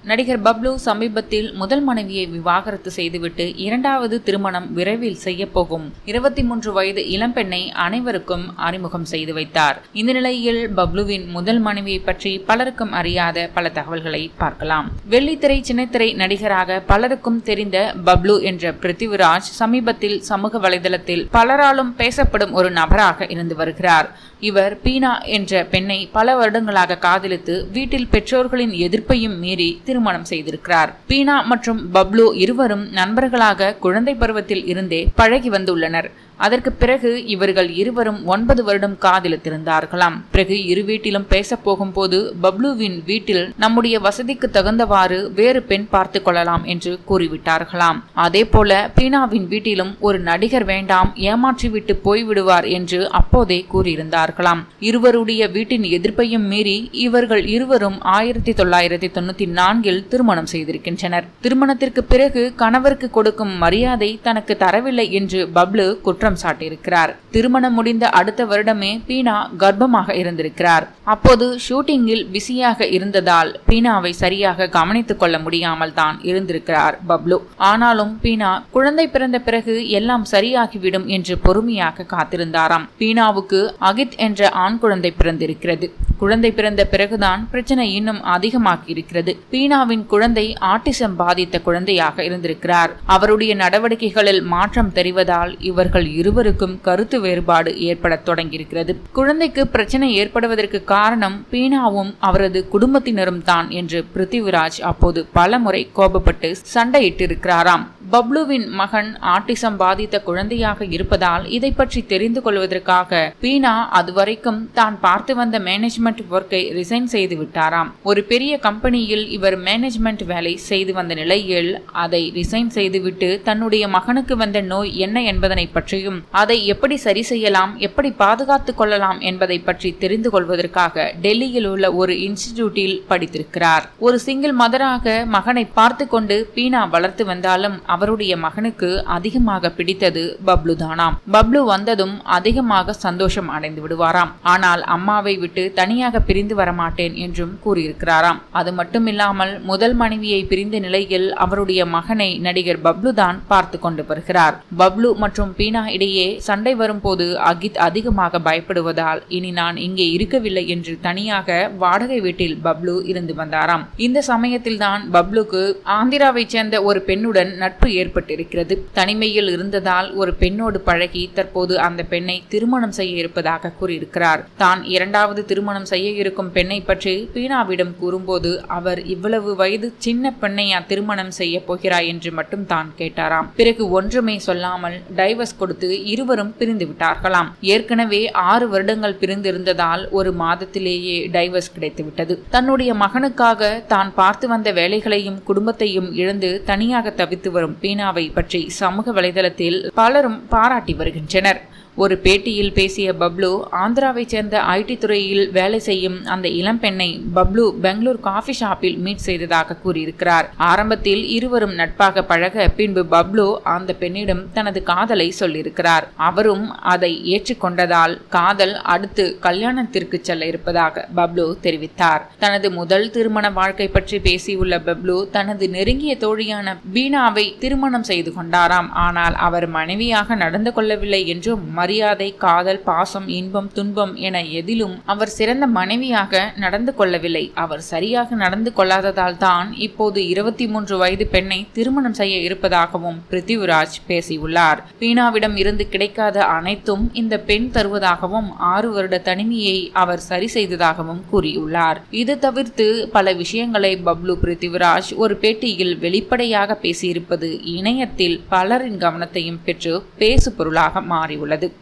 நடிகர் பப்ளு சமீபத்தில் முதல் மனைவியை விவாகரத்து செய்துவிட்டு இரண்டாவது திருமணம் விரைவில் செய்யப்போகும் இருபத்தி மூன்று வயது இளம்பெண்ணை அனைவருக்கும் அறிமுகம் செய்து வைத்தார் இந்த நிலையில் பப்ளுவின் முதல் மனைவியை பற்றி பலருக்கும் அறியாத பல தகவல்களை பார்க்கலாம் வெள்ளித்திரை சின்னத்திரை நடிகராக பலருக்கும் தெரிந்த பப்ளு என்ற பிருத்திவிராஜ் சமீபத்தில் சமூக வலைதளத்தில் பலராலும் பேசப்படும் ஒரு நபராக இருந்து வருகிறார் இவர் பீனா என்ற பெண்ணை பல வருடங்களாக காதலித்து வீட்டில் பெற்றோர்களின் எதிர்ப்பையும் மீறி திருமணம் செய்திருக்கிறார் பீனா மற்றும் பப்ளு இருவரும் நண்பர்களாக குழந்தை பருவத்தில் இருந்தே பழகி வந்துள்ளனர் அதற்கு பிறகு இவர்கள் இருவரும் ஒன்பது வருடம் காதலித்திருந்தார்களாம் பிறகு இரு வீட்டிலும் பேச போகும்போது பப்ளுவின் வீட்டில் நம்முடைய வசதிக்கு தகுந்தவாறு வேறு பெண் பார்த்து கொள்ளலாம் என்று கூறிவிட்டார்களாம் அதே போல பீனாவின் வீட்டிலும் ஒரு நடிகர் வேண்டாம் ஏமாற்றிவிட்டு போய்விடுவார் என்று அப்போதே கூறியிருந்தார்களாம் இருவருடைய வீட்டின் எதிர்ப்பையும் மீறி இவர்கள் இருவரும் ஆயிரத்தி தொள்ளாயிரத்தி தொண்ணூத்தி நான்கில் திருமணம் செய்திருக்கின்றனர் திருமணத்திற்கு பிறகு கணவருக்கு கொடுக்கும் மரியாதை தனக்கு தரவில்லை என்று பப்ளு குற்றம் குற்றம் சாட்டியிருக்கிறார் திருமணம் முடிந்த அடுத்த வருடமே பீனா கர்ப்பமாக இருந்திருக்கிறார் அப்போது ஷூட்டிங்கில் பிஸியாக இருந்ததால் பீனாவை சரியாக கவனித்துக் கொள்ள முடியாமல் தான் இருந்திருக்கிறார் பப்ளு ஆனாலும் பீனா குழந்தை பிறந்த பிறகு எல்லாம் சரியாகிவிடும் என்று பொறுமையாக காத்திருந்தாராம் பீனாவுக்கு அகித் என்ற ஆண் குழந்தை பிறந்திருக்கிறது குழந்தை பிறந்த பிறகுதான் பிரச்சனை இன்னும் அதிகமாகி இருக்கிறது பீனாவின் குழந்தை ஆட்டிசம் பாதித்த குழந்தையாக இருந்திருக்கிறார் அவருடைய நடவடிக்கைகளில் மாற்றம் தெரிவதால் இவர்கள் இருவருக்கும் கருத்து வேறுபாடு ஏற்படத் தொடங்கியிருக்கிறது குழந்தைக்கு பிரச்சனை ஏற்படுவதற்கு காரணம் பீனாவும் அவரது குடும்பத்தினரும் தான் என்று பிருத்திவிராஜ் அப்போது பலமுறை கோபப்பட்டு சண்டையிட்டிருக்கிறாராம் பப்ளுவின் மகன் ஆட்டிசம் பாதித்த குழந்தையாக இருப்பதால் இதை பற்றி தெரிந்து கொள்வதற்காக பீனா அதுவரைக்கும் தான் பார்த்து வந்த மேனேஜ்மெண்ட் ஒர்க்கை ரிசைன் செய்து விட்டாராம் ஒரு பெரிய கம்பெனியில் இவர் மேனேஜ்மெண்ட் வேலை செய்து வந்த நிலையில் அதை ரிசைன் செய்துவிட்டு தன்னுடைய மகனுக்கு வந்த நோய் என்ன என்பதனை பற்றியும் அதை எப்படி சரி செய்யலாம் எப்படி பாதுகாத்துக் கொள்ளலாம் என்பதை பற்றி தெரிந்து கொள்வதற்காக டெல்லியில் உள்ள ஒரு இன்ஸ்டிடியூட்டில் படித்திருக்கிறார் ஒரு சிங்கிள் மதராக மகனை பார்த்து கொண்டு பீனா வளர்த்து வந்தாலும் அவருடைய மகனுக்கு அதிகமாக பிடித்தது பப்ளு தானாம் பப்ளு வந்ததும் அதிகமாக சந்தோஷம் அடைந்து விடுவாராம் ஆனால் அம்மாவை விட்டு தனியாக பிரிந்து வரமாட்டேன் என்றும் கூறியிருக்கிறாராம் அது மட்டுமில்லாமல் முதல் மனைவியை பிரிந்த நிலையில் அவருடைய மகனை நடிகர் பப்ளு தான் பார்த்து கொண்டு வருகிறார் பப்ளு மற்றும் பீனா இடையே சண்டை வரும்போது அகித் அதிகமாக பயப்படுவதால் இனி நான் இங்கே இருக்கவில்லை என்று தனியாக வாடகை வீட்டில் பப்ளு இருந்து வந்தாராம் இந்த சமயத்தில் தான் பப்ளுக்கு ஆந்திராவைச் சேர்ந்த ஒரு பெண்ணுடன் நட்பு ஏற்பட்டிருக்கிறது தனிமையில் இருந்ததால் ஒரு பெண்ணோடு பழகி தற்போது அந்த பெண்ணை திருமணம் செய்ய இருப்பதாக கூறியிருக்கிறார் தான் இரண்டாவது திருமணம் செய்ய இருக்கும் பெண்ணை பற்றி பீனாவிடம் கூறும்போது அவர் இவ்வளவு வயது சின்ன பெண்ணையா திருமணம் செய்ய போகிறாய் என்று மட்டும் தான் கேட்டாராம் பிறகு ஒன்றுமே சொல்லாமல் டைவர்ஸ் கொடுத்து இருவரும் பிரிந்து விட்டார்களாம் ஏற்கனவே ஆறு வருடங்கள் பிரிந்திருந்ததால் ஒரு மாதத்திலேயே டைவர்ஸ் கிடைத்துவிட்டது தன்னுடைய மகனுக்காக தான் பார்த்து வந்த வேலைகளையும் குடும்பத்தையும் இழந்து தனியாக தவித்து வரும் பீனாவை பற்றி சமூக வலைதளத்தில் பலரும் பாராட்டி வருகின்றனர் ஒரு பேட்டியில் பேசிய பப்ளு ஆந்திராவைச் சேர்ந்த ஐடி துறையில் வேலை செய்யும் அந்த இளம்பெண்ணை பப்ளு பெங்களூர் காஃபி ஷாப்பில் மீட் செய்ததாக கூறியிருக்கிறார் ஆரம்பத்தில் இருவரும் நட்பாக பழக பின்பு பப்ளு அந்த பெண்ணிடம் தனது காதலை சொல்லியிருக்கிறார் அவரும் அதை ஏற்றுக்கொண்டதால் காதல் அடுத்து கல்யாணத்திற்கு செல்ல இருப்பதாக பப்ளு தெரிவித்தார் தனது முதல் திருமண வாழ்க்கை பற்றி பேசியுள்ள பப்ளு தனது நெருங்கிய தோழியான பீனாவை திருமணம் செய்து கொண்டாராம் ஆனால் அவர் மனைவியாக நடந்து கொள்ளவில்லை என்றும் மரியாதை காதல் பாசம் இன்பம் துன்பம் என எதிலும் அவர் சிறந்த மனைவியாக நடந்து கொள்ளவில்லை அவர் சரியாக நடந்து கொள்ளாததால் தான் இப்போது இருபத்தி மூன்று வயது பெண்ணை திருமணம் செய்ய இருப்பதாகவும் பிருத்திவிராஜ் பேசியுள்ளார் பீனாவிடம் இருந்து கிடைக்காத அனைத்தும் இந்த பெண் தருவதாகவும் ஆறு வருட தனிமையை அவர் சரி செய்ததாகவும் கூறியுள்ளார் இது தவிர்த்து பல விஷயங்களை பப்ளு பிருத்திவிராஜ் ஒரு பேட்டியில் வெளிப்படையாக பேசியிருப்பது இணையத்தில் பலரின் கவனத்தையும் பெற்று பேசு பொருளாக மாறியுள்ளது